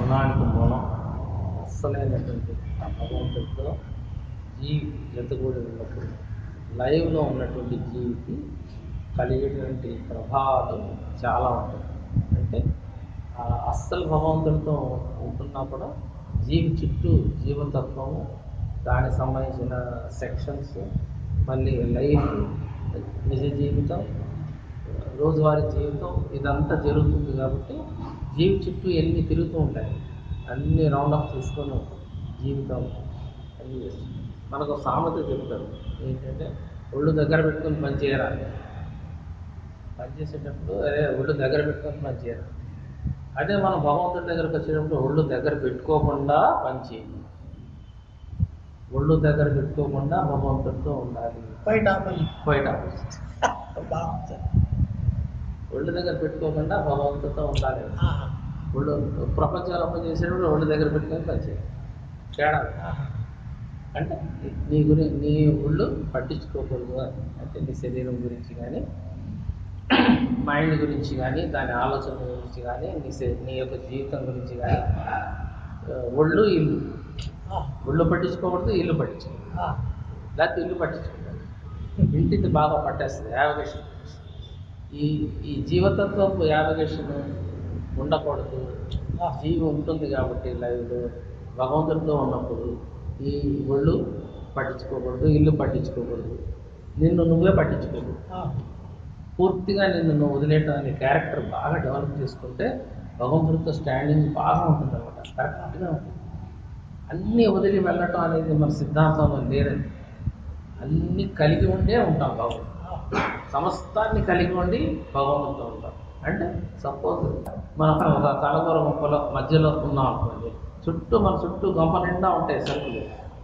గుణానికి మూలం అస్సలైనటువంటి ఆ భగవంతుడితో జీవి జతగూడి ఉన్నప్పుడు లైవ్లో ఉన్నటువంటి జీవికి కలిగేటువంటి ప్రభావాలు చాలా ఉంటాయి అంటే ఆ అస్సలు భగవంతుడితో ఉంటున్నా కూడా జీవి చుట్టూ జీవతత్వము దానికి సంబంధించిన సెక్షన్స్ మళ్ళీ లైఫ్ నిజ జీవితం రోజువారీ జీవితం ఇదంతా జరుగుతుంది కాబట్టి జీవి చుట్టూ ఎన్ని తిరుగుతూ ఉంటాయి అన్ని రౌండ్ అప్ చేసుకొని జీవితం అన్ని చేస్తుంది మనకు ఒక సామెత చెప్తారు ఏంటంటే ఒళ్ళు దగ్గర పెట్టుకొని పని చేయరా పని చేసేటప్పుడు అదే ఒళ్ళు దగ్గర పెట్టుకొని పని చేయరా అదే మనం భగవంతుడి దగ్గరకు వచ్చేటప్పుడు ఒళ్ళు దగ్గర పెట్టుకోకుండా పని చేయాలి ఒళ్ళు దగ్గర పెట్టుకోకుండా భగవంతుడితో ఉండాలి బయట ఆపండి. బయట బాగుంది. ఒళ్ళు దగ్గర పెట్టుకోకుండా భగవంతుడితో ఉండాలి ఆహా. ఒళ్ళు ప్రపంచంలో పని చేసేటప్పుడు ఒళ్ళు దగ్గర పెట్టుకొని పని చేయాలి తేడా ఆహా. అంటే నీ గురి నీ ఒళ్ళు పట్టించుకోకూడదు అని. అంటే నీ శరీరం గురించి కానీ మైండ్ గురించి కానీ దాని ఆలోచన గురించి కానీ నీ శ- నీ యొక్క జీవితం గురించి కానీ ఆ, ఒళ్ళు ఇల్లు ఆహా. ఒళ్ళు పట్టించుకోకూడదు ఇల్లు పట్టించుకోకూడదు ఆహా. లేకపోతే ఇల్లు పట్టించుకుంటారు ఇంటిది బాగా పట్టేస్తుంది యావగేషన్ ఈ ఈ జీవతత్వపు యావగేషన్ ఉండకూడదు జీవి ఉంటుంది కాబట్టి లైవ్లో భగవంతుడితో ఉన్నప్పుడు ఈ ఒళ్ళు పట్టించుకోకూడదు ఇల్లు పట్టించుకోకూడదు నిన్ను నువ్వే పట్టించుకోకూడదు ఆహా. పూర్తిగా నిన్ను నువ్వు వదిలేయటం అనే క్యారెక్టర్ బాగా డెవలప్ చేసుకుంటే భగవంతుడితో స్టాండింగ్ బాగా ఉంటుంది అనమాట కరెక్ట్గా ఉంటుంది అన్నీ వదిలి వెళ్ళటం అనేది మన సిద్ధాంతంలో లేదండి అన్నీ కలిగి ఉండే ఉంటాం భగవంతుడు ఆహా. సమస్తాన్ని కలిగి ఉండి భగవంతుడితో ఉంటాం అంటే సపోజ్ మనం ఒక తలకూర గుంపలో మధ్యలో ఉన్నాం అనుకోండి చుట్టూ మన చుట్టూ గంప నిండా ఉంటాయి సరుకులు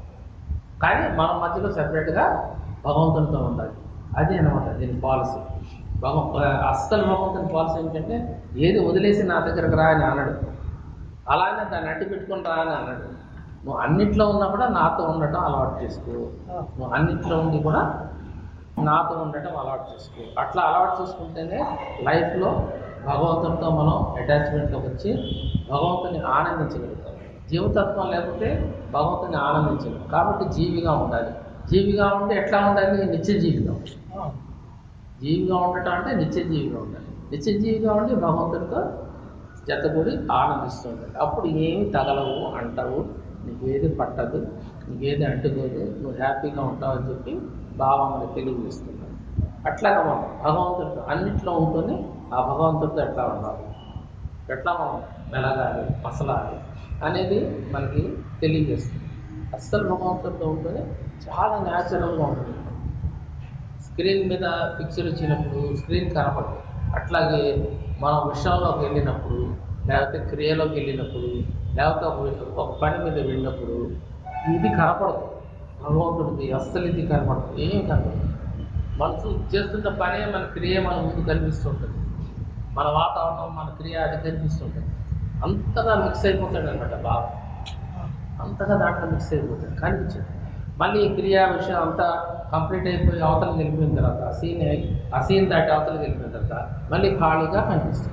కానీ మనం మధ్యలో సెపరేట్గా భగవంతుడితో ఉండాలి అది అనమాట దీని పాలసీ భగవ అస్సలు భగవంతుని పాలసీ ఏంటంటే ఏది వదిలేసి నా దగ్గరకు రా అని అనడు అలానే దాన్ని అట్టి పెట్టుకొని రా అని అన్నాడు నువ్వు అన్నిట్లో ఉన్నా కూడా నాతో ఉండటం అలవాటు చేసుకో ఆహా. నువ్వు అన్నిట్లో ఉండి కూడా నాతో ఉండటం అలవాటు చేసుకో అట్లా అలవాటు చేసుకుంటేనే లైఫ్లో భగవంతునితో మనం అటాచ్మెంట్లోకి వచ్చి భగవంతుని ఆనందించగలుగుతాం జీవతత్వం లేకపోతే భగవంతుని ఆనందించలేం కాబట్టి జీవిగా ఉండాలి జీవిగా ఉంటే ఎట్లా ఉండాలి నిత్య జీవిగా ఉండాలి. ఆహా. జీవిగా ఉండటం అంటే నిత్య జీవిగా ఉండాలి నిత్య జీవిగా ఉండి భగవంతుడితో జతకూడి ఆనందిస్తూ ఉండాలి అప్పుడు ఏమి తగలవు అంటావు నీకు ఏది పట్టదు నీకేది అంటుకోదు నువ్వు హ్యాపీగా ఉంటావు అని చెప్పి బాబా మనకి తెలియజేస్తున్నాడు అట్లాగా మనం భగవంతుడితో అన్నిట్లో ఉంటూనే ఆ భగవంతుడితో ఎట్లా ఉండాలి ఎట్లా మనం మెలగాలి మసలాలి అనేది మనకి తెలియజేస్తుంది అస్సలు భగవంతుడితో ఉంటూనే చాలా న్యాచురల్గా ఉంటుంది స్క్రీన్ మీద పిక్చర్ వచ్చినప్పుడు స్క్రీన్ కనపడదు అట్లాగే మనం విషయంలోకి వెళ్ళినప్పుడు లేకపోతే క్రియలోకి వెళ్ళినప్పుడు లేకపోతే ఒక వి- ఒక పని మీద వెళ్ళినప్పుడు ఇది కనపడదు భగవంతుడిది అస్సలు ఇది కనపడదు ఏం కనపడదు మనసు చేస్తున్న పనే మన క్రియ మన ముందు కనిపిస్తుంటుంది మన వాతావరణం మన క్రియ అది కనిపిస్తుంటుంది అంతగా మిక్స్ అయిపోతాడు అనమాట బాగా అంతగా దాంట్లో మిక్స్ అయిపోతుంది కనిపించదు మళ్ళీ ఈ క్రియా విషయం అంతా కంప్లీట్ అయిపోయి అవతలకి వెళ్ళిపోయిన తర్వాత ఆ సీన్ ఆ సీన్ దాటి అవతలకి వెళ్ళిపోయిన తర్వాత మళ్ళీ ఖాళీగా కనిపిస్తుంది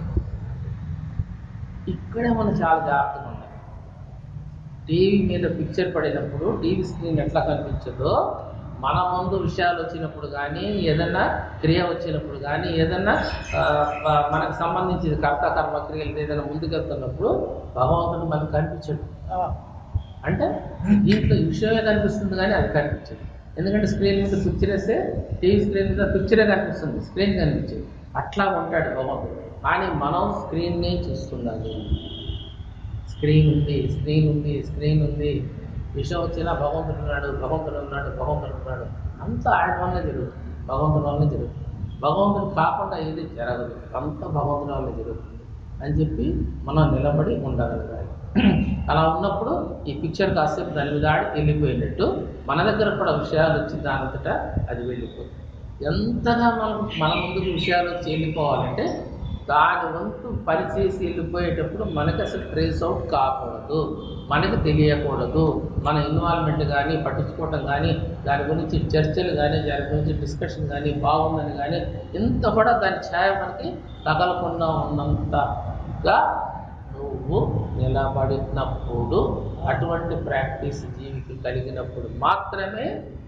ఇక్కడే మనం చాలా జాగ్రత్తగా ఉండాలి టీవీ మీద పిక్చర్ పడినప్పుడు టీవీ స్క్రీన్ ఎట్లా కనిపించదో మన ముందు విషయాలు వచ్చినప్పుడు కానీ ఏదన్నా క్రియ వచ్చినప్పుడు కానీ ఏదన్నా ఆ, ఆ, మనకు సంబంధించిన కర్త కర్మ క్రియలు ఏదైనా ముందుకెళ్తున్నప్పుడు భగవంతుడు మనకు కనిపించడు ఆహా. అంటే దీంట్లో ఈ విషయమే కనిపిస్తుంది కానీ అది కనిపించదు ఎందుకంటే స్క్రీన్ మీద పిక్చర్ వేస్తే టీవీ స్క్రీన్ మీద పిక్చరే కనిపిస్తుంది స్క్రీన్ కనిపించదు అట్లా ఉంటాడు భగవంతుడు కానీ మనం స్క్రీన్నే చూస్తుండాలి స్క్రీన్ ఉంది స్క్రీన్ ఉంది స్క్రీన్ ఉంది విషయం వచ్చినా భగవంతుడు ఉన్నాడు భగవంతుడు ఉన్నాడు భగవంతుడు ఉన్నాడు అంతా ఆయన వల్లే జరుగుతుంది భగవంతుడి వల్లే జరుగుతుంది భగవంతుడు కాకుండా ఏది జరగదు అంతా భగవంతుడి వల్లే జరుగుతుంది అని చెప్పి మనం నిలబడి ఉండగలగాలి అలా ఉన్నప్పుడు ఈ పిక్చర్ కాసేపు దాని మీద ఆడి వెళ్ళిపోయినట్టు మన దగ్గర కూడా విషయాలు వచ్చి దానంతటా అది వెళ్ళిపోతుంది ఎంతగా మనం మన ముందుకు విషయాలు వచ్చి వెళ్ళిపోవాలంటే దాని వంతు పనిచేసి వెళ్ళిపోయేటప్పుడు మనకి అసలు ట్రేస్ అవుట్ కాకూడదు మనకి తెలియకూడదు మన ఇన్వాల్వ్మెంట్ కానీ పట్టించుకోవటం కానీ దాని గురించి చర్చలు కానీ దాని గురించి డిస్కషన్ కానీ బాగుందని కానీ ఇంత కూడా దాని ఛాయ మనకి తగలకుండా ఉన్నంతగా నువ్వు నిలబడినప్పుడు అటువంటి ప్రాక్టీస్ జీవికి కలిగినప్పుడు మాత్రమే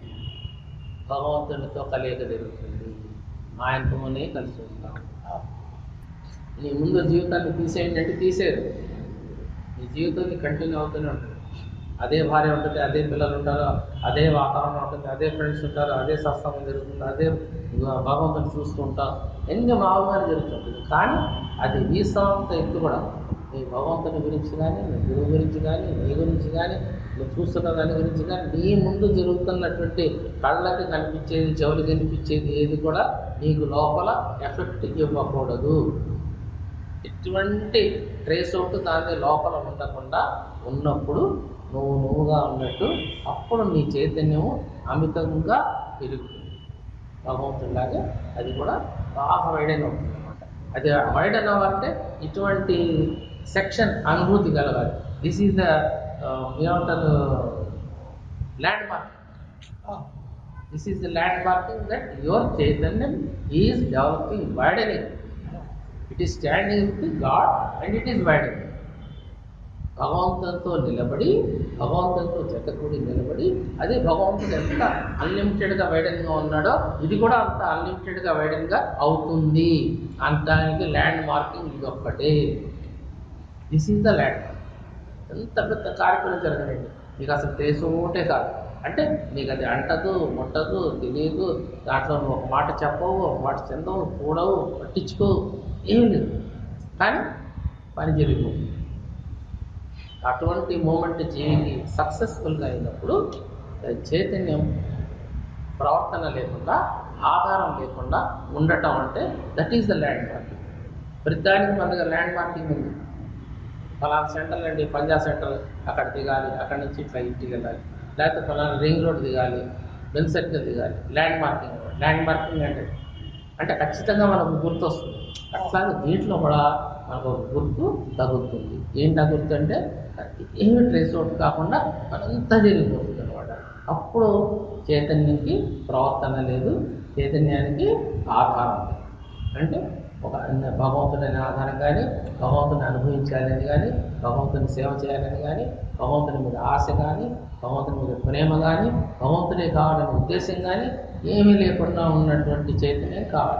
భగవంతునితో కలియక జరుగుతుంది ఆయనతోనే కలిసి ఉంటాం నీ ముందు జీవితాన్ని తీసేయండి అంటే తీసేరు నీ జీవితాన్ని కంటిన్యూ అవుతూనే ఉంటుంది అదే భార్య ఉంటుంది అదే పిల్లలు ఉంటారు అదే వాతావరణం ఉంటుంది అదే ఫ్రెండ్స్ ఉంటారు అదే సత్సంగం జరుగుతుంది అదే భగవంతుని చూస్తూ ఉంటాం ఎన్ని మామూలుగానే జరుగుతుంటుంది కానీ అది వీసంత ఎత్తు కూడా నీ భగవంతుని గురించి కానీ నీ గురువు గురించి కానీ నీ గురించి కానీ నువ్వు చూస్తున్న దాని గురించి కానీ నీ ముందు జరుగుతున్నటువంటి కళ్ళకి కనిపించేది చెవులు కనిపించేది ఏది కూడా నీకు లోపల ఎఫెక్ట్ ఇవ్వకూడదు ఎటువంటి ట్రేస్ అవుట్ దాని లోపల ఉండకుండా ఉన్నప్పుడు నువ్వు నువ్వుగా ఉన్నట్టు అప్పుడు నీ చైతన్యము అమితంగా పెరుగుతుంది భగవంతుడిలాగా అది కూడా బాగా వైడైన్ అవుతుంది అనమాట అది వైడైన్ అవ్వాలంటే ఇటువంటి సెక్షన్ అనుభూతి కలగాలి దిస్ ఈజ్ ద ఏమంటారు landmark this is the land marking that your చైతన్యం is developing widening it is standing with God and it is widening భగవంతునితో నిలబడి భగవంతునితో చెత్తకూడి నిలబడి అదే భగవంతుడు ఎంత అన్లిమిటెడ్గా వైడన్గా ఉన్నాడో ఇది కూడా అంత అన్లిమిటెడ్గా వైడన్గా అవుతుంది అంతానికి ల్యాండ్ మార్కింగ్ ఇది ఒక్కటే దిస్ ఈజ్ ద ల్యాండ్ ఎంత పెద్ద కార్యక్రమం జరగనండి నీకు అసలు దేశమోటే కాదు అంటే నీకు అది అంటదు ముట్టదు తెలియదు దాంట్లో నువ్వు ఒక మాట చెప్పవు ఒక మాట చెందవు చూడవు పట్టించుకోవు ఏమీ లేదు కానీ పని జరిగిపోతుంది అటువంటి మూమెంట్ జీవికి సక్సెస్ఫుల్గా అయినప్పుడు అది చైతన్యం ప్రవర్తన లేకుండా ఆధారం లేకుండా ఉండటం అంటే that is the land marking ప్రతిదానికి మన దగ్గర ల్యాండ్ మార్కింగ్ ఉంది ఫలానా సెంటర్ అండి పంజాబ్ సెంటర్ అక్కడ దిగాలి అక్కడి నుంచి ఇట్లా ఇంటికి వెళ్ళాలి లేకపోతే ఫలానా రింగ్ రోడ్ దిగాలి బెల్ సర్కిల్ దిగాలి ల్యాండ్ మార్కింగ్ ల్యాండ్ మార్కింగ్ అంటే అంటే ఖచ్చితంగా మనకు గుర్తు వస్తుంది అట్లాగే దీంట్లో కూడా మనకు ఒక గుర్తు తగులుతుంది ఏంటి ఆ గుర్తు అంటే ఏమి ట్రేస్ అవుట్ కాకుండా మనంతా జరిగిపోతుంది అనమాట అప్పుడు చైతన్యానికి ప్రవర్తన లేదు చైతన్యానికి ఆధారం లేదు అంటే ఒక భగవంతుడైన ఆధారం కానీ భగవంతుని అనుభవించాలని కానీ భగవంతుని సేవ చేయాలని కానీ భగవంతుని మీద ఆశ కానీ భగవంతుని మీద ప్రేమ కానీ భగవంతుడే కావాలనే ఉద్దేశం కానీ ఏమీ లేకుండా ఉన్నటువంటి చైతన్యం కావాలి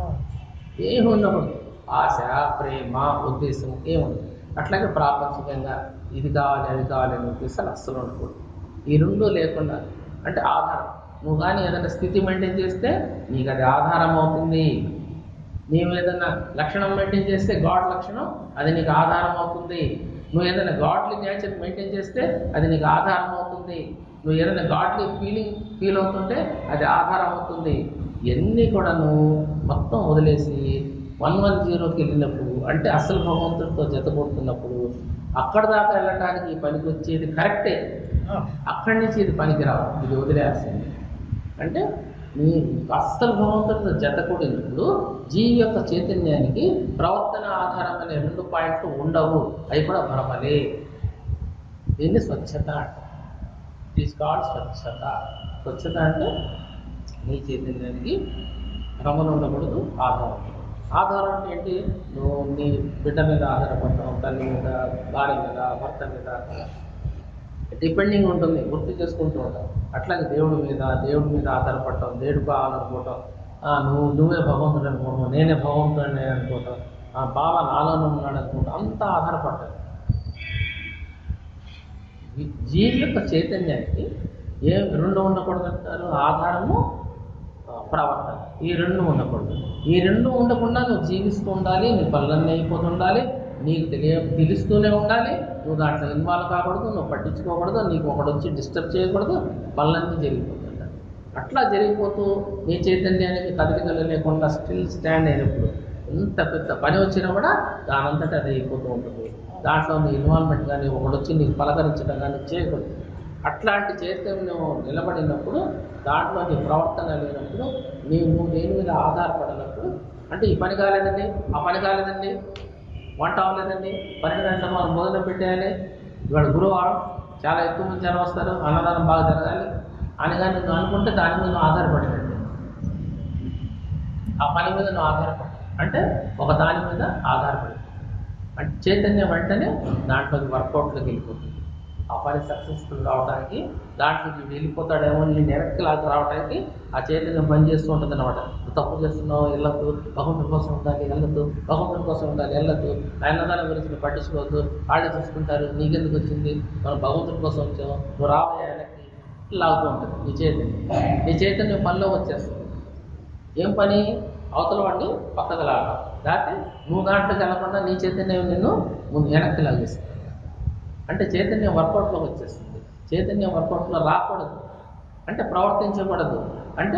ఏమి ఉండకూడదు ఆశ ప్రేమ ఉద్దేశం ఏముండదు అట్లాగే ప్రాపంచికంగా ఇది కావాలి అది కావాలి అనే ఉద్దేశాలు అస్సలు ఉండకూడదు ఈ రెండు లేకుండా అంటే ఆధారం నువ్వు కానీ ఏదైనా స్థితి మెయింటైన్ చేస్తే నీకు అది ఆధారం అవుతుంది నీవు ఏదైనా లక్షణం మెయింటైన్ చేస్తే గాడ్ లక్షణం అది నీకు ఆధారం అవుతుంది నువ్వు ఏదైనా గాడ్లీ నేచర్ మెయింటైన్ చేస్తే అది నీకు ఆధారం అవుతుంది నువ్వు ఏదైనా గాడ్లీ ఫీలింగ్ ఫీల్ అవుతుంటే అది ఆధారం అవుతుంది ఇవన్నీ కూడా నువ్వు మొత్తం వదిలేసి వన్ వన్ జీరోకి వెళ్ళినప్పుడు అంటే అసలు భగవంతుడితో జతపడుతున్నప్పుడు అక్కడ దాకా వెళ్ళటానికి ఈ పనికి వచ్చేది కరెక్టే అక్కడి నుంచి ఇది పనికిరావు ఇది వదిలేయాల్సింది అంటే నీ అస్సలు భగవంతుడితో జత కూడినప్పుడు జీవి యొక్క చైతన్యానికి ప్రవర్తన ఆధారం అనే రెండు పాయింట్లు ఉండవు అవి కూడా భ్రమలే దీన్ని స్వచ్ఛత అంటారు ఇట్ కాల్డ్ స్వచ్ఛత స్వచ్ఛత అంటే నీ చైతన్యానికి భ్రమలు ఉండకూడదు ఆధారం ఆధారం అంటే ఏంటి నువ్వు నీ బిడ్డ మీద ఆధారపడతావు తల్లి మీద భార్య మీద భర్త మీద డిపెండింగ్ ఉంటుంది గుర్తు చేసుకుంటూ ఉంటాం అట్లాగే దేవుడి మీద దేవుడి మీద ఆధారపడటం దేవుడు కావాలనుకోవటం ఆ, నువ్వు నువ్వే భగవంతుడు అనుకోవటం నేనే భగవంతుడిని అనుకోవటం ఆ బావ నాలోనే ఉన్నాడు అనుకోవటం అంతా ఆధారపడ్డాడు ఈ జీవి యొక్క చైతన్యానికి ఏ రెండు ఉండకూడదు అంటారు ఆధారము ఆ, ప్రవర్తన ఈ రెండు ఉండకూడదు ఈ రెండు ఉండకుండా నువ్వు జీవిస్తూ ఉండాలి నీ పనులన్నీ అయిపోతూ ఉండాలి నీకు తెలియ తెలుస్తూనే ఉండాలి నువ్వు దాంట్లో ఇన్వాల్వ్ కాకూడదు నువ్వు పట్టించుకోకూడదు నీకు ఒకడు వచ్చి డిస్టర్బ్ చేయకూడదు పనులన్నీ జరిగిపోతుంటాయి అట్లా జరిగిపోతూ నీ చైతన్యానికి కదలికలు లేకుండా స్టిల్ స్టాండ్ అయినప్పుడు ఎంత పెద్ద పని వచ్చినా కూడా దానంతటా అది అయిపోతూ ఉంటుంది దాంట్లో నీ ఇన్వాల్వ్మెంట్ కానీ ఒకడు వచ్చి నీకు పలకరించడం కానీ చేయకూడదు అట్లాంటి చైతన్యం నిలబడినప్పుడు దాంట్లో నీ ప్రవర్తన లేనప్పుడు నీవు నువ్వు దేని మీద ఆధారపడినప్పుడు అంటే ఈ పని కాలేదండి ఆ పని కాలేదండి వంట అవ్వలేదండి పన్నెండు గంటలకు మనం భోజనం పెట్టేయాలి ఇవాళ గురువారం చాలా ఎక్కువ మంది జనం వస్తారు అన్నదానం బాగా జరగాలి అని కానీ నువ్వు అనుకుంటే దాని మీద నువ్వు ఆధారపడినట్టు ఆ పని మీద నువ్వు ఆధారపడి అంటే ఒక దాని మీద ఆధారపడి అంటే చైతన్యం వెంటనే దాంట్లోకి వర్కౌట్లోకి వెళ్ళిపోతుంది ఆ పని సక్సెస్ఫుల్ రావడానికి దాంట్లోకి వీడు వెళ్ళిపోతాడేమో నేను వెనక్కి లాగా రావడానికి ఆ చైతన్యం పని చేస్తూ ఉంటుంది అనమాట తప్పు చేస్తున్నావు వెళ్ళొద్దు భగవంతుడి కోసం ఉండాలి వెళ్ళొద్దు భగవంతుడి కోసం ఉండాలి వెళ్ళొద్దు అన్నదానం గురించి నువ్వు పట్టించుకోవద్దు వాళ్ళే చూసుకుంటారు నీకెందుకు వచ్చింది మనం భగవంతుడి కోసం వచ్చావు నువ్వు రావయ్యా వెనక్కి లాగుతూ ఉంటుంది నీ చైతన్యం నీ చైతన్యం పనిలో వచ్చేస్తుంది ఏం పని అవతల వాడిని పక్కకు లాగా లేకపోతే నువ్వు దాంట్లోకి వెళ్ళకుండా నీ చైతన్యం నిన్ను ముందు వెనక్కి లాగేస్తుంది అంటే చైతన్యం వర్కౌట్లోకి వచ్చేస్తుంది చైతన్యం వర్కౌట్లో రాకూడదు అంటే ప్రవర్తించకూడదు అంటే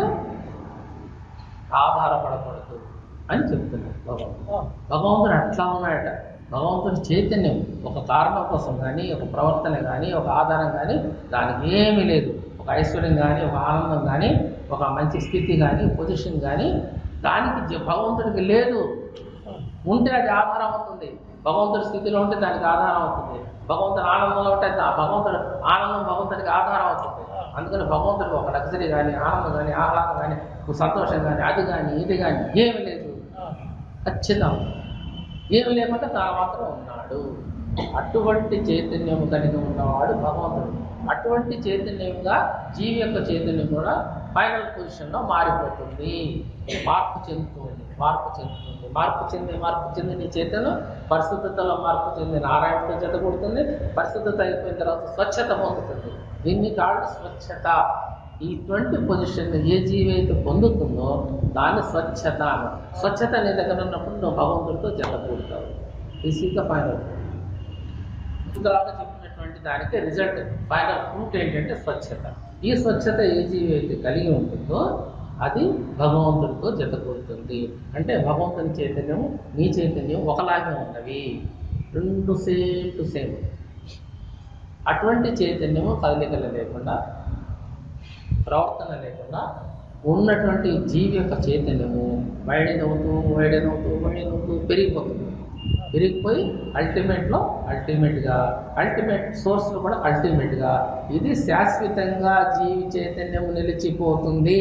ఆధారపడకూడదు అని చెప్తున్నాడు భగవంతుడు భగవంతుడు అట్లా ఉన్నాడట భగవంతుడి చైతన్యం ఒక కారణం కోసం కానీ ఒక ప్రవర్తన కానీ ఒక ఆధారం కానీ దానికి ఏమీ లేదు ఒక ఐశ్వర్యం కానీ ఒక ఆనందం కానీ ఒక మంచి స్థితి కానీ పొజిషన్ కానీ దానికి జ- భగవంతుడికి లేదు ఉంటే అది ఆధారం అవుతుంది భగవంతుడి స్థితిలో ఉంటే దానికి ఆధారం అవుతుంది భగవంతుడి ఆనందంలో ఉంటే దా- భగవంతుడు ఆనందం భగవంతుడికి ఆధారం అవుతుంది అందుకని భగవంతుడికి ఒక లగ్జరీ కానీ ఆనందం కానీ ఆహ్లాదం కానీ సంతోషం కానీ అది కానీ ఇది కానీ ఏమీ లేదు ఖచ్చితం ఏమి లేకుండా తాను మాత్రం ఉన్నాడు అటువంటి చైతన్యం కలిగి ఉన్నవాడు భగవంతుడు అటువంటి చైతన్యంగా జీవి యొక్క చైతన్యం కూడా ఫైనల్ పొజిషన్లో మారిపోతుంది మార్పు చెందుతుంది మార్పు చెందుతుంది మార్పు చెంది మార్పు చెందిన చైతన్యం పరిశుద్ధతలో మార్పు చెంది నారాయణతో జత కొడుతుంది పరిశుద్ధత అయిపోయిన తర్వాత స్వచ్ఛత పొందుతుంది దీన్ని కాదు స్వచ్ఛత ఇటువంటి పొజిషన్ ఏ జీవి అయితే పొందుతుందో దాన్ని స్వచ్ఛత అన్నారు స్వచ్ఛత నీ దగ్గర ఉన్నప్పుడు నువ్వు భగవంతుడితో జత కూడతావు దిస్ ఈజ్ ద ఫైనల్ ఇంతలాగా చెప్పినటువంటి దానికి రిజల్ట్ ఫైనల్ ఫ్రూట్ ఏంటంటే స్వచ్ఛత ఈ స్వచ్ఛత ఏ జీవి అయితే కలిగి ఉంటుందో అది భగవంతుడితో జత కూడుతుంది అంటే భగవంతుని చైతన్యం నీ చైతన్యం ఒకలాగే ఉన్నవి రెండు సేమ్ టు సేమ్ అటువంటి చైతన్యము కదలికలు లేకుండా ప్రవర్తన లేకుండా ఉన్నటువంటి జీవి యొక్క చైతన్యము వైడెన్ అవుతూ వైడెన్ అవుతూ వైడెన్ అవుతూ పెరిగిపోతుంది పెరిగిపోయి అల్టిమేట్లో అల్టిమేట్గా అల్టిమేట్ సోర్స్లో కూడా అల్టిమేట్గా ఇది శాశ్వతంగా జీవి చైతన్యము నిలిచిపోతుంది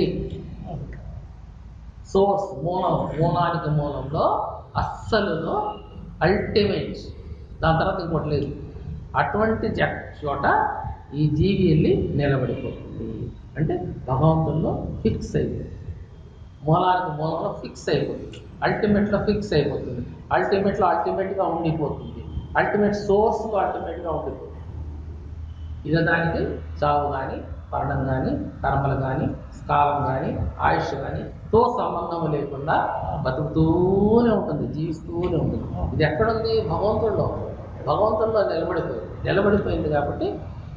సోర్స్ మూలం మూలానికి మూలంలో అస్సలులో అల్టిమేట్ దాని తర్వాత ఇంకోటి లేదు అటువంటి జ- చోట ఈ జీవి వెళ్ళి నిలబడిపోతుంది అంటే భగవంతుల్లో ఫిక్స్ అయిపోతుంది మూలానికి మూలంలో ఫిక్స్ అయిపోతుంది అల్టిమేట్లో ఫిక్స్ అయిపోతుంది అల్టిమేట్లో అల్టిమేట్గా ఉండిపోతుంది అల్టిమేట్ సోర్స్లో అల్టిమేట్గా ఉండిపోతుంది ఇక దానికి చావు కానీ మరణం కానీ కర్మలు కానీ కాలం కానీ ఆయుష్ కానీ తో సంబంధం లేకుండా బతుకుతూనే ఉంటుంది జీవిస్తూనే ఉంటుంది ఇది ఎక్కడుంది భగవంతుడిలో భగవంతుడిలో నిలబడిపోయింది నిలబడిపోయింది కాబట్టి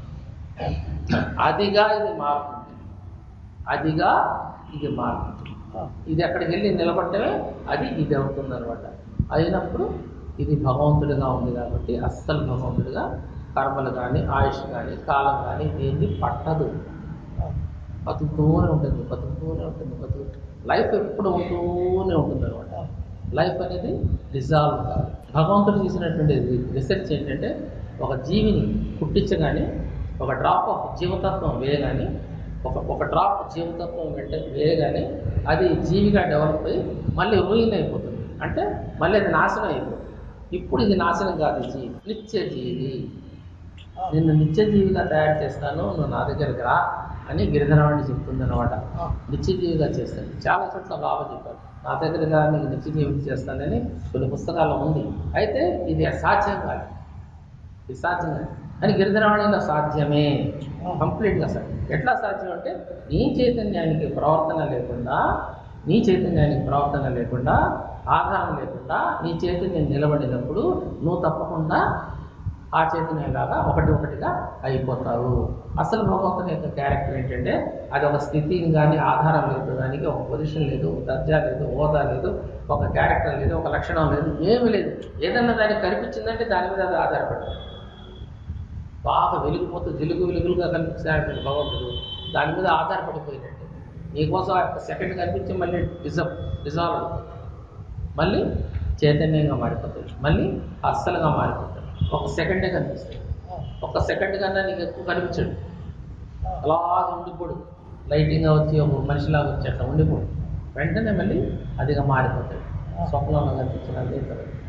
అదిగా ఇది మారుతుంది అదిగా ఇది మారుతుంది ఇది ఎక్కడికి వెళ్ళి నిలబడటమే అది ఇది అవుతుంది అనమాట అయినప్పుడు ఇది భగవంతుడిగా ఉంది కాబట్టి అస్సలు భగవంతుడిగా కర్మలు కానీ ఆయుష్ కానీ కాలం కానీ దేన్ని పట్టదు బతుకుతూనే ఉంటుంది బతుకుతూనే ఉంటుంది బతుకు లైఫ్ ఎప్పుడు ఉంటూనే ఉంటుంది అనమాట లైఫ్ అనేది డిజాల్వ్ కాదు భగవంతుడు చేసినటువంటి రీసెర్చ్ ఏంటంటే ఒక జీవిని పుట్టించగానే ఒక డ్రాప్ ఆఫ్ జీవతత్వం వేయగానే ఒక ఒక డ్రాప్ జీవతత్వం వెంట వేయగానే అది జీవిగా డెవలప్ అయ్యి మళ్ళీ రూయిన్ అయిపోతుంది అంటే మళ్ళీ అది నాశనం అయిపోతుంది ఇప్పుడు ఇది నాశనం కాదు ఈ జీవి నిత్య జీవి నిన్ను నిత్య జీవిగా తయారు చేస్తాను నువ్వు నా దగ్గరికి రా అని గిరిధరవాణి చెప్తుంది అనమాట నిత్య జీవిగా చేస్తాను చాలా చోట్ల బాగా చెప్పారు నా దగ్గరగా నీకు నిత్య జీవితం చేస్తానని కొన్ని పుస్తకాల్లో ఉంది అయితే ఇది అసాధ్యం కాదు ఇది సాధ్యం కాదు అని గిరిధరవాణిలో సాధ్యమే కంప్లీట్గా సాధ్యం ఎట్లా సాధ్యం అంటే నీ చైతన్యానికి ప్రవర్తన లేకుండా నీ చైతన్యానికి ప్రవర్తన లేకుండా ఆధారం లేకుండా నీ చైతన్యం నిలబడినప్పుడు నువ్వు తప్పకుండా ఆ చైతన్యంలాగా ఒకటి ఒకటిగా అయిపోతావు అసలు భగవంతుని యొక్క క్యారెక్టర్ ఏంటంటే అది ఒక స్థితిని కానీ ఆధారం లేదు దానికి ఒక పొజిషన్ లేదు ఒక దర్జా లేదు హోదా లేదు ఒక క్యారెక్టర్ లేదు ఒక లక్షణం లేదు ఏమీ లేదు ఏదన్నా దానికి కనిపించిందంటే దాని మీద అది ఆధారపడింది బాగా వెలిగిపోతూ వెలుగు వెలుగులుగా కనిపిస్తాడు భగవంతుడు దాని మీద ఆధారపడిపోయినట్టు నీకోసం ఆ యొక్క సెకండ్ కనిపించి మళ్ళీ డిజర్వ్ డిజాల్వ్ అవుతుంది మళ్ళీ చైతన్యంగా మారిపోతుంది మళ్ళీ అస్సలుగా మారిపోతుంది ఒక సెకండే కనిపిస్తుంది ఒక సెకండ్ కన్నా నీకు ఎక్కువ కనిపించడు అలాగా ఉండిపోడు లైటింగ్గా వచ్చి ఒక మనిషిలాగా వచ్చి అట్లా ఉండిపోడు వెంటనే మళ్ళీ అదిగా మారిపోతాడు స్వప్నంలో కనిపించిన అదే కదా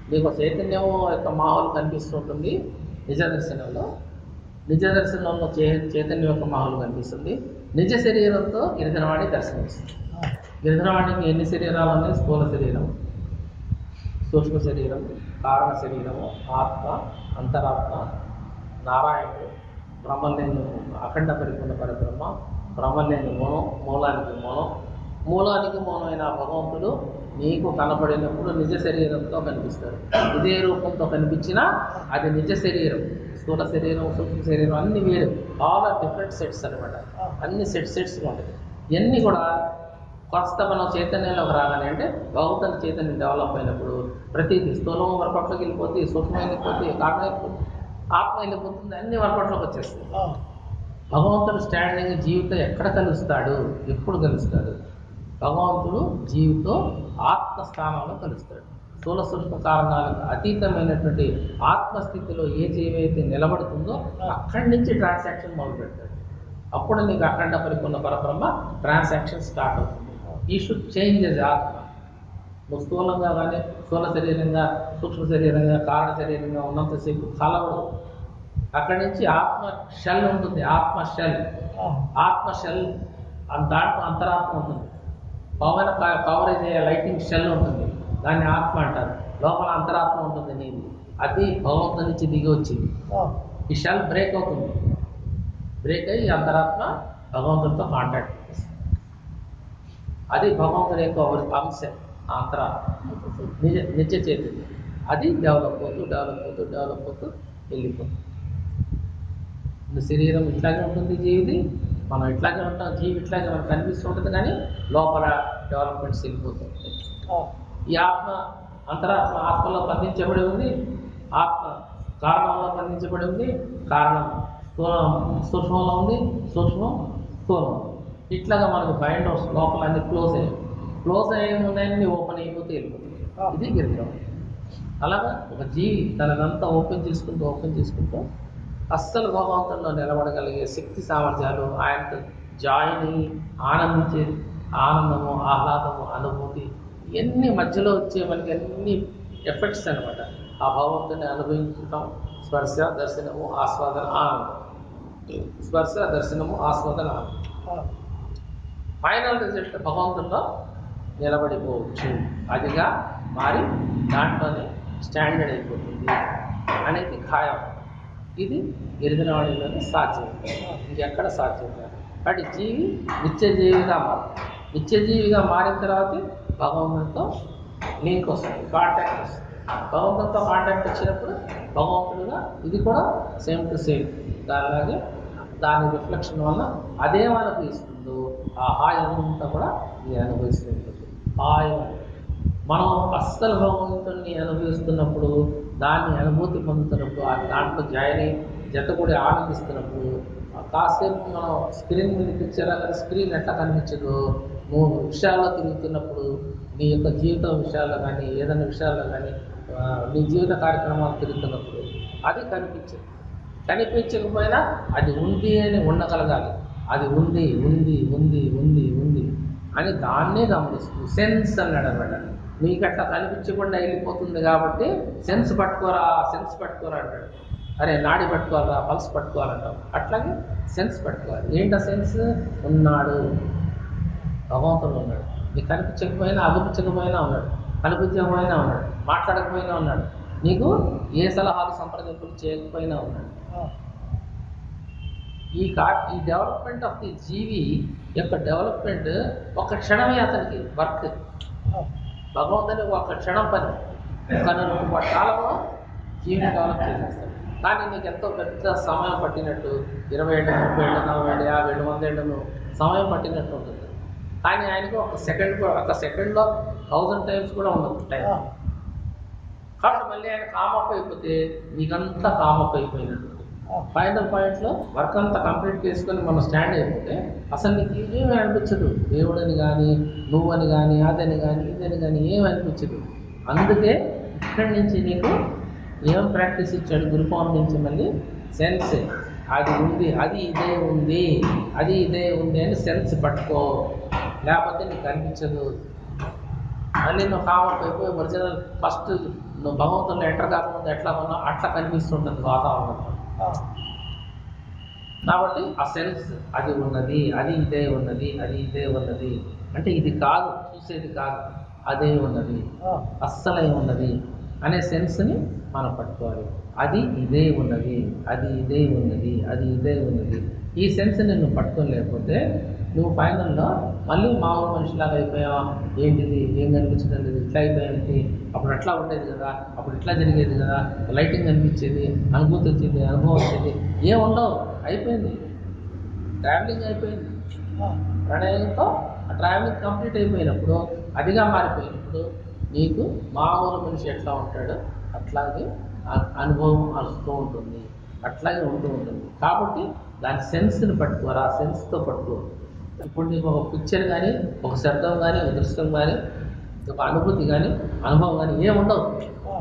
నీకు చైతన్యం యొక్క మాహోల్ కనిపిస్తుంటుంది నిజ దర్శనంలో నిజ దర్శనంలో చే చైతన్యం యొక్క మాహోల్ కనిపిస్తుంది నిజ శరీరంతో గిరిజనవాణి దర్శనమిస్తుంది గిరిజనవాణికి ఎన్ని శరీరాలు ఉన్నాయి స్థూల శరీరం సూక్ష్మ శరీరం కారణ శరీరము ఆత్మ అంతరాత్మ నారాయణుడు బ్రహ్మలేని అఖండ పరిపూర్ణ పరబ్రహ్మ బ్రహ్మలేని మూలం మూలానికి మూలం మూలానికి మూలమైన ఆ భగవంతుడు నీకు కనపడినప్పుడు నిజ శరీరంతో కనిపిస్తాడు ఇదే రూపంతో కనిపించినా అది నిజ శరీరం స్థూల శరీరం సూక్ష్మ శరీరం అన్ని వేరు ఆల్ ఆర్ డిఫరెంట్ సెట్స్ అనమాట అన్ని సెట్ సెట్స్గా ఉంటాయి ఇవన్నీ కూడా కొత్త మనం చైతన్యంలోకి రాగానే అంటే భగవంతుని చైతన్యం డెవలప్ అయినప్పుడు ప్రతిదీ స్థూలం వరపట్లోకి వెళ్ళిపోతే సూక్ష్మం వెళ్ళిపోతే కారణం వెళ్ళిపోతే ఆత్మ వెళ్ళిపోతుంది అన్ని వరపట్లోకి వచ్చేస్తాయి ఆ, భగవంతుడు స్టాండింగ్ జీవితం ఎక్కడ కలుస్తాడు ఎప్పుడు కలుస్తాడు భగవంతుడు జీవితో ఆత్మ స్థానంలో కలుస్తాడు స్థూల సూక్ష్మ కారణాలకు అతీతమైనటువంటి ఆత్మస్థితిలో ఏ జీవి అయితే నిలబడుతుందో అక్కడి నుంచి ట్రాన్సాక్షన్ మొదలు పెడతాడు అప్పుడు నీకు అఖండ పరిపూర్ణ పరబ్రహ్మ ట్రాన్సాక్షన్ స్టార్ట్ అవుతుంది ఈ షుడ్ చేంజ్ ఎస్ ఆత్మ నువ్వు స్థూలంగా కానీ స్థూల శరీరంగా సూక్ష్మ శరీరంగా కారణ శరీరంగా ఉన్నంతసేపు కలవడు అక్కడి నుంచి ఆత్మ షెల్ ఉంటుంది ఆత్మ షెల్ ఆ, ఆత్మ షెల్ అన్- దాంట్లో అంతరాత్మ ఉంటుంది పవన్ క- కవరేజ్ అయ్యే లైటింగ్ షెల్ ఉంటుంది దాన్ని ఆత్మ అంటారు లోపల అంతరాత్మ ఉంటుంది నీది అది భగవంతు నుంచి దిగి వచ్చింది ఆ, ఈ షెల్ బ్రేక్ అవుతుంది బ్రేక్ అయ్యి ఈ అంతరాత్మ భగవంతుడితో కాంటాక్ట్ చేస్తుంది అది భగవంతుడి యొక్క ఒక అంశ ఆ అంతరాత్మ నిజ నిజ చైతన్యం అది డెవలప్ అవుతూ డెవలప్ అవుతూ డెవలప్ అవుతూ వెళ్ళిపోతుంది ఇప్పుడు శరీరం ఇట్లాగే ఉంటుంది జీవిది మనం ఇట్లాగే ఉంటాం జీవి ఇట్లాగే మనకు కనిపిస్తుంటుంది కానీ లోపల డెవలప్మెంట్స్ వెళ్ళిపోతుంది ఆ, ఈ ఆత్మ అంతరాత్మ ఆత్మలో బంధించబడి ఉంది ఆత్మ కారణంలో బంధించబడి ఉంది కారణం స్థూలం సూక్ష్మంలో ఉంది సూక్ష్మం స్థూలం ఇట్లాగా మనకు బైండ్ లోపల అన్ని క్లోజ్ అయ్యాయి క్లోజ్ అయ్యే ఉన్నాయని ఓపెన్ అయిపోతే వెళ్ళిపోతుంది ఇది గిరిజనం అలాగా ఒక జీవి తనదంతా ఓపెన్ చేసుకుంటూ ఓపెన్ చేసుకుంటూ అస్సలు భగవంతుల్లో నిలబడగలిగే శక్తి సామర్థ్యాలు ఆయనతో జాయిన్ అయ్యి ఆనందించే ఆనందము ఆహ్లాదము అనుభూతి ఇవన్నీ మధ్యలో వచ్చే మనకి అన్ని ఎఫెక్ట్స్ అనమాట ఆ భగవంతుని అనుభవించటం స్పర్శ దర్శనము ఆస్వాదన ఆనందం స్పర్శ దర్శనము ఆస్వాదన ఆనందం ఆ, ఫైనల్ రిజల్ట్ భగవంతుల్లో నిలబడిపోవచ్చు అదిగా మారి దాంట్లోనే స్టాండర్డ్ అయిపోతుంది అనేది ఖాయం ఇది గిరిజనవాడిలోనే సాధ్యం ఇంకెక్కడ సాధ్యం కాదు కాబట్టి జీవి నిత్య జీవిగా మారుతుంది నిత్య జీవిగా మారిన తర్వాత భగవంతునితో లింక్ వస్తుంది కాంటాక్ట్ వస్తుంది భగవంతునితో కాంటాక్ట్ వచ్చినప్పుడు భగవంతుడుగా ఇది కూడా సేమ్ టు సేమ్ దానిలాగే దాని రిఫ్లెక్షన్ వల్ల అదే మనకు ఇస్తుందో ఆ హాయి అంతా కూడా ఇది అనుభవిస్తూ ఉంటుంది హాయి మనం అస్సలు భగవంతుని అనుభవిస్తున్నప్పుడు దాన్ని అనుభూతి పొందుతున్నప్పుడు ఆ దాంట్లో జాయిన్ అయ్యి జతకూడి ఆనందిస్తున్నప్పుడు ఆ కాసేపు మనం స్క్రీన్ మీద పిక్చర్ అక్కడ స్క్రీన్ ఎట్లా కనిపించదు నువ్వు విషయాల్లో తిరుగుతున్నప్పుడు నీ యొక్క జీవిత విషయాల్లో కానీ ఏదైనా విషయాల్లో కానీ ఆ, నీ జీవిత కార్యక్రమాలు తిరుగుతున్నప్పుడు అది కనిపించదు కనిపించకపోయినా అది ఉంది అని ఉండగలగాలి అది ఉంది ఉంది ఉంది ఉంది ఉంది అని దాన్నే గమనిస్తుంది సెన్స్ అన్నాడు అనమాట నీకు అట్లా కనిపించకుండా వెళ్ళిపోతుంది కాబట్టి సెన్స్ పట్టుకోరా సెన్స్ పట్టుకోరా అంటాడు అరే నాడి పట్టుకోవాలా పల్స్ పట్టుకోవాలంటాం అట్లాగే సెన్స్ పట్టుకోవాలి ఏంటా సెన్స్ ఉన్నాడు భగవంతుడు ఉన్నాడు నీకు కనిపించకపోయినా అనిపించకపోయినా ఉన్నాడు కనిపించకపోయినా ఉన్నాడు మాట్లాడకపోయినా ఉన్నాడు నీకు ఏ సలహాలు సంప్రదింపులు చేయకపోయినా ఉన్నాడు ఆ, ఈ కా ఈ డెవలప్మెంట్ ఆఫ్ ది జీవి యొక్క డెవలప్మెంట్ ఒక క్షణమే అతనికి వర్క్ ఆ, భగవంతుని ఒక క్షణం పని కానీ ఒక కాలంలో జీవిని డెవలప్ చేసేస్తాడు కానీ నీకు ఎంతో పెద్ద సమయం పట్టినట్టు ఇరవై ఏళ్ళు ముప్పై ఏళ్ళు నలభై ఏళ్ళు యాభై ఏళ్ళు వంద ఏళ్ళు సమయం పట్టినట్టు ఉంటుంది కానీ ఆయనకు ఒక సెకండ్ కూడా ఒక సెకండ్లో థౌజండ్ టైమ్స్ కూడా ఉండదు టైం ఆ, కాబట్టి మళ్ళీ ఆయన కామప్ అయిపోతే నీకంతా కామప్ అయిపోయినట్టు ఆ, ఫైనల్ పాయింట్లో వర్క్ అంతా కంప్లీట్ చేసుకొని మనం స్టాండ్ అయిపోతే అసలు నీకు ఏమీ అనిపించదు దేవుడని కానీ నువ్వని కానీ అదని కానీ ఇదని కానీ ఏమి అనిపించదు అందుకే ఇక్కడి నుంచి నీకు ఏం ప్రాక్టీస్ ఇచ్చాడు గురుపౌర్ణమి నుంచి మళ్ళీ సెన్స్ అది ఉంది అది ఇదే ఉంది అది ఇదే ఉంది అని సెన్స్ పట్టుకో లేకపోతే నీకు అనిపించదు మళ్ళీ నువ్వు కామప్ అయిపోయి ఒరిజినల్ ఫస్ట్ నువ్వు భగవంతుని ఎంటర్ కాకముందు ఎట్లా ఉన్నావు అట్లా కనిపిస్తుంటుంది వాతావరణం ఆ, కాబట్టి ఆ సెన్స్ అది ఉన్నది అది ఇదే ఉన్నది అది ఇదే ఉన్నది అంటే ఇది కాదు చూసేది కాదు అదే ఉన్నది ఆ, అస్సలే ఉన్నది అనే సెన్స్ని మనం పట్టుకోవాలి అది ఇదే ఉన్నది అది ఇదే ఉన్నది అది ఇదే ఉన్నది ఈ సెన్స్ని నువ్వు పట్టుకోలేకపోతే నువ్వు ఫైనల్లో మళ్ళీ మామూలు మనిషిలాగా అయిపోయావా ఏంటిది ఏం కనిపించడం లేదు ఇట్లా అయిపోయానికి అప్పుడు అట్లా ఉండేది కదా అప్పుడు ఇట్లా జరిగేది కదా లైటింగ్ కనిపించేది అనుభూతి వచ్చింది అనుభవం వచ్చేది ఏం ఉండవు అయిపోయింది ట్రావెలింగ్ అయిపోయింది ఆ, ప్రణయంతో ఆ ట్రావెలింగ్ కంప్లీట్ అయిపోయినప్పుడు అదిగా మారిపోయినప్పుడు నీకు మామూలు మనిషి ఎట్లా ఉంటాడో అట్లాగే ఆ అనుభవం వస్తూ ఉంటుంది అట్లాగే ఉంటూ ఉంటుంది కాబట్టి దాని సెన్స్ని పట్టుకోరా ఆ సెన్స్తో పట్టుకో ఇప్పుడు నీకు ఒక పిక్చర్ కానీ ఒక శబ్దం కానీ ఒక దృశ్యం కానీ ఒక అనుభూతి కానీ అనుభవం కానీ ఏముండవు ఆ,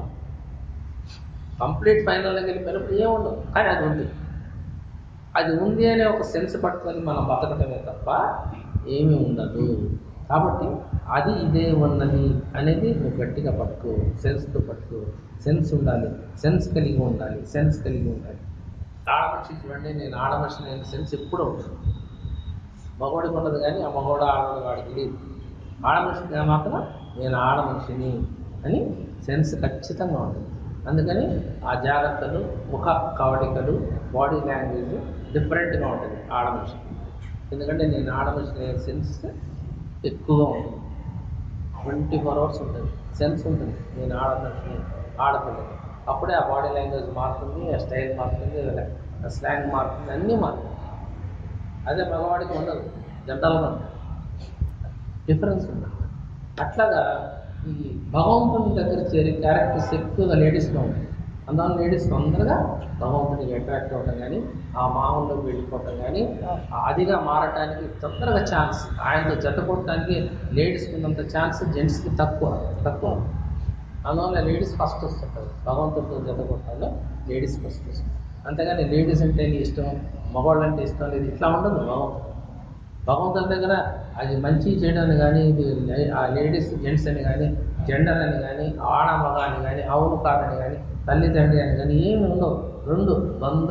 కంప్లీట్ ఫైనల్లోకి వెళ్ళిపోయినప్పుడు ఏముండవు కానీ అది ఉంది అది ఉంది అనే ఒక సెన్స్ పట్టుకొని మనం బతకటమే తప్ప ఏమీ ఉండదు కాబట్టి అది ఇదే ఉన్నది అనేది నువ్వు గట్టిగా పట్టుకో సెన్స్తో పట్టుకో సెన్స్ ఉండాలి సెన్స్ కలిగి ఉండాలి సెన్స్ కలిగి ఉండాలి ఆడమనిషి చూడండి నేను ఆడమనిషి నేను సెన్స్ ఎప్పుడూ ఉంటుంది మగవాడికి ఉండదు కానీ ఆ మగవాడు ఆడవాడు వాడికి లేదు ఆడమనిషికి మాత్రం నేను ఆడమనిషిని అని సెన్స్ ఖచ్చితంగా ఉంటుంది అందుకని ఆ జాగ్రత్తలు ముఖ కవళికలు బాడీ లాంగ్వేజ్ డిఫరెంట్గా ఉంటుంది ఆడమనిషి ఎందుకంటే నేను ఆడమనిషి అనే సెన్స్ ఎక్కువగా ఉంటుంది ట్వంటీ ఫోర్ అవర్స్ ఉంటుంది సెన్స్ ఉంటుంది నేను ఆడమనిషిని ఆడపిల్లని అప్పుడే ఆ బాడీ లాంగ్వేజ్ మారుతుంది ఆ స్టైల్ మారుతుంది ఆ స్లాంగ్ మారుతుంది అన్నీ మారుతుంది అదే మగవాడికి ఉండదు జంటలుగా ఉంటుంది డిఫరెన్స్ ఉంది అట్లాగా ఈ భగవంతుని దగ్గర చేరే క్యారెక్టర్స్ ఎక్కువగా లేడీస్లో ఉంటాయి అందువల్ల లేడీస్ తొందరగా భగవంతునికి అట్రాక్ట్ అవ్వడం కానీ ఆ మామూలులోకి వెళ్ళిపోవటం కానీ ఆ అదిగా మారటానికి తొందరగా ఛాన్స్ ఆయనతో జత కొట్టడానికి లేడీస్కి ఉన్నంత ఛాన్స్ జెంట్స్కి తక్కువ తక్కువ అందువల్ల లేడీస్ ఫస్ట్ వస్తుంటారు భగవంతుడితో జత కొట్టడంలో లేడీస్ ఫస్ట్ వస్తుంది అంతేగాని లేడీస్ అంటే నీ ఇష్టం మగవాళ్ళు అంటే ఇష్టం లేదు ఇట్లా ఉండదు భగవంతుడు భగవంతుడి దగ్గర అది మంచి చెడు అని కానీ ఇది లే- ఆ లేడీస్ జెంట్స్ అని కానీ జెండర్ అని కానీ ఆడ మగ అని కానీ అవును కాదని కానీ తల్లిదండ్రి అని కానీ ఏమి ఉండవు రెండు ద్వంద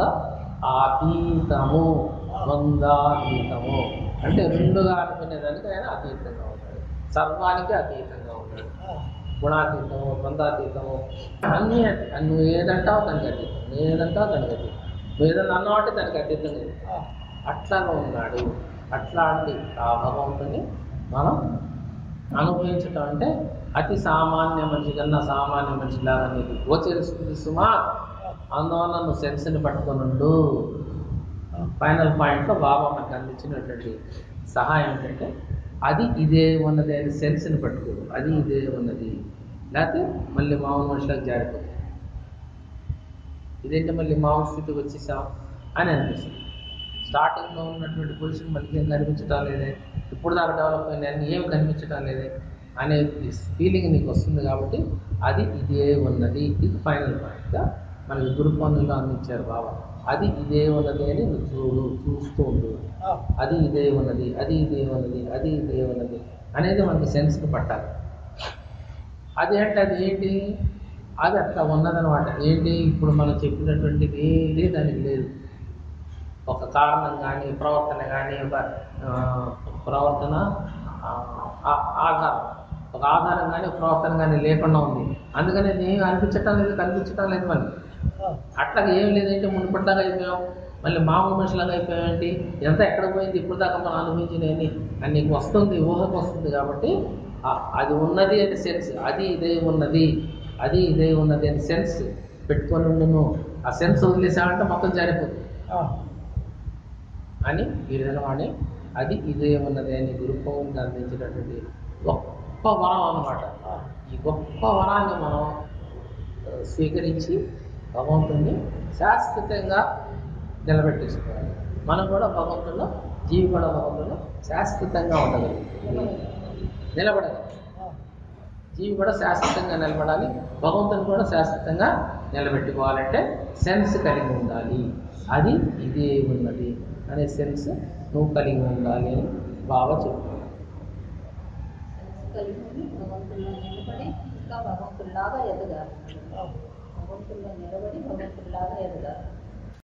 అతీతము ద్వందాతీతము అంటే రెండుగా అనుకునేదానికి ఆయన అతీతంగా ఉంటాడు సర్వానికి అతీతంగా ఉంటాడు ఆ, గుణాతీతము ద్వందాతీతము అన్నీ అతీ- నువ్వు ఏదంటావు దానికి అతీతం నువ్వు ఏదంటావు దానికి అతీతం నువ్వు ఏదన్నా అన్నావు అంటే దానికి అతీతంగా ఉంది. ఆ, అట్లాగా ఉన్నాడు అట్లాంటి ఆ భగవంతుని మనం అనుభవించటం అంటే అతి సామాన్య మనిషి కన్నా సామాన్య మనిషిలాగా నీకు గోచరిస్తుంది సుమా అందువల్ల నువ్వు సెన్స్ని పట్టుకొని ఉండు ఫైనల్ పాయింట్లో బాబా మనకు అందించినటువంటి సహాయం ఏంటంటే అది ఇదే ఉన్నది అనే సెన్స్ని పట్టుకో అది ఇదే ఉన్నది లేకపోతే మళ్ళీ మామూలు మనుషులకు జారిపోతుంది ఇదేంటి మళ్ళీ మామూలు స్థితికి వచ్చేసాం అని అనిపిస్తుంది స్టార్టింగ్లో ఉన్నటువంటి పొజిషన్ మళ్ళీ ఏం కనిపించడం లేదే ఇప్పుడు దాకా డెవలప్ అయిన అన్ని ఏం కనిపించడం లేదే అనే ఫీలింగ్ నీకు వస్తుంది కాబట్టి అది ఇదే ఉన్నది ఇది ఫైనల్ పాయింట్గా మనకి గురు పనుల్లో అందించారు బాబా అది ఇదే ఉన్నది అని నువ్వు చూడు చూస్తూ ఉండు ఆ, అది ఇదే ఉన్నది అది ఇదే ఉన్నది అది ఇదే ఉన్నది అనేది మనకి సెన్స్కి పట్టాలి అది అంటే అది ఏంటి అది అట్లా ఉన్నదనమాట ఏంటి ఇప్పుడు మనం చెప్పినటువంటిది ఏది దానికి లేదు ఒక కారణం కానీ ప్రవర్తన కానీ ఒక ఆ, ఒక ప్రవర్తన ఆ, ఆ- ఆధారం ఒక ఆధారం కానీ ఒక ప్రవర్తన కానీ లేకుండా ఉంది అందుకని అది ఏం అనిపించటం లేదు కనిపించటం లేదు మనకి ఆ, అట్లాగా ఏం లేదంటే మునుపటిదాకా అయిపోయాం మళ్ళీ మామూలు మనుషులాగా అయిపోయామేంటి ఎంత ఎక్కడ పోయింది ఇప్పుడు దాకా మనం అనుభవించినవి అని నీకు వస్తుంది ఊహకు వస్తుంది కాబట్టి ఆ- అది ఉన్నది అనే సెన్స్ అది ఇదే ఉన్నది అది ఇదే ఉన్నది అనే సెన్స్ పెట్టుకొని ఉండు నువ్వు ఆ సెన్స్ వదిలేసావంటే మొత్తం జారిపోతుంది ఆ, అని ఈ విధంగా అది ఇదే ఉన్నది అని గురుపౌనికి అందించినటువంటి గొప్ప వరం అన్నమాట ఆ, ఈ గొప్ప వరాన్ని మనం ఆ, స్వీకరించి భగవంతుని శాశ్వతంగా నిలబెట్టేసుకోవాలి మనం కూడా భగవంతుల్లో జీవి కూడా భగవంతుల్లో శాశ్వతంగా ఉండగలుగుతుంది నిలబడగలం ఆ, జీవి కూడా శాశ్వతంగా నిలబడాలి భగవంతుని కూడా శాశ్వతంగా నిలబెట్టుకోవాలంటే సెన్స్ కలిగి ఉండాలి అది ఇదే ఉన్నది అనే సెన్స్ నువ్వు కలిగి ఉండాలి అని బాగా చెప్తున్నాను కలిగి భగవంతుల్లో నిలబడి ఇంకా భగవంతుల్లాగా ఎదగాలి ఆ, భగవంతుల్లో నిలబడి భగవంతుల్లాగా ఎదగాలి